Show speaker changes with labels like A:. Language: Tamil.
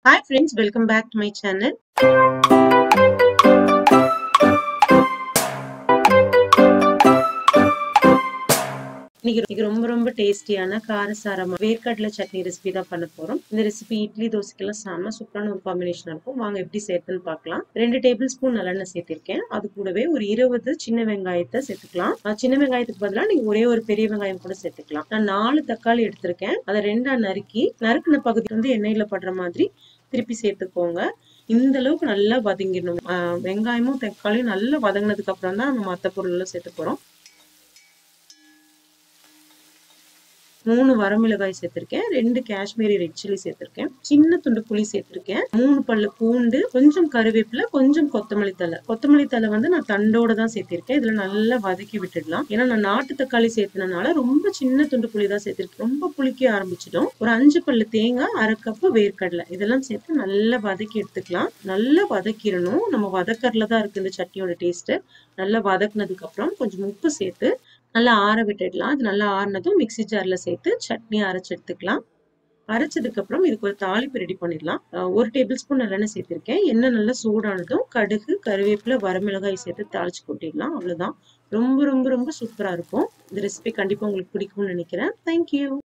A: Hi friends, welcome back to my channel. இன்னைக்கு இன்னைக்கு ரொம்ப ரொம்ப டேஸ்டியான காரசாரமா வேர்க்கடலை சட்னி ரெசிபி தான் பண்ண போறோம் இந்த ரெசிபி இட்லி தோசைக்கெல்லாம் செம்ம சூப்பரான ஒரு காம்பினேஷன் இருக்கும் வாங்க எப்படி சேர்த்துன்னு பார்க்கலாம் ரெண்டு டேபிள் ஸ்பூன் நல்லெண்ணெய் சேர்த்திருக்கேன் அது கூடவே ஒரு இருபது சின்ன வெங்காயத்தை சேர்த்துக்கலாம் அஹ் சின்ன வெங்காயத்துக்கு பதிலாக நீங்க ஒரே ஒரு பெரிய வெங்காயம் கூட சேர்த்துக்கலாம் நான் நாலு தக்காளி எடுத்திருக்கேன் அதை ரெண்டா நறுக்கி நறுக்குன பகுதி வந்து எண்ணெயில படுற மாதிரி திருப்பி சேர்த்துக்கோங்க இந்த அளவுக்கு நல்லா வதங்கிடணும் அஹ் வெங்காயமும் தக்காளியும் நல்லா வதங்கினதுக்கு அப்புறம் தான் நம்ம மற்ற பொருள் எல்லாம் சேர்த்து போறோம் மூணு வரமிளகாய் சேர்த்திருக்கேன் ரெண்டு காஷ்மீரி ரெட் சில்லி சேர்த்திருக்கேன் சின்ன துண்டு புளி சேர்த்திருக்கேன் மூணு பல்லு பூண்டு கொஞ்சம் கருவேப்பிலை கொஞ்சம் கொத்தமல்லி தலை கொத்தமல்லி தலை வந்து நான் தண்டோட தான் சேர்த்திருக்கேன் இதுல நல்லா வதக்கி விட்டுடலாம் ஏன்னா நான் நாட்டு தக்காளி சேர்த்தனால ரொம்ப சின்ன துண்டு புளி தான் சேர்த்திருக்கேன் ரொம்ப புளிக்க ஆரம்பிச்சிடும் ஒரு அஞ்சு பல்லு தேங்காய் அரை கப்பு வேர்க்கடலை இதெல்லாம் சேர்த்து நல்லா வதக்கி எடுத்துக்கலாம் நல்லா வதக்கிடணும் நம்ம வதக்கறதுல தான் இருக்கு இந்த சட்னியோட டேஸ்ட் நல்லா வதக்குனதுக்கு அப்புறம் கொஞ்சம் உப்பு சேர்த்து நல்லா ஆற விட்டுடலாம் அது நல்லா ஆறினதும் மிக்சி ஜார்ல சேர்த்து சட்னி அரைச்சு எடுத்துக்கலாம் அரைச்சதுக்கு அப்புறம் இதுக்கு ஒரு தாளிப்பு ரெடி பண்ணிடலாம் ஒரு டேபிள் ஸ்பூன் நல்லெண்ணெய் சேர்த்திருக்கேன் எண்ணெய் நல்லா சூடானதும் கடுகு கருவேப்பிலை வரமிளகாய் சேர்த்து தாளிச்சு கொட்டிடலாம் அவ்வளவுதான் ரொம்ப ரொம்ப ரொம்ப சூப்பரா இருக்கும் இந்த ரெசிபி கண்டிப்பா உங்களுக்கு பிடிக்கும்னு நினைக்கிறேன் தேங்க்யூ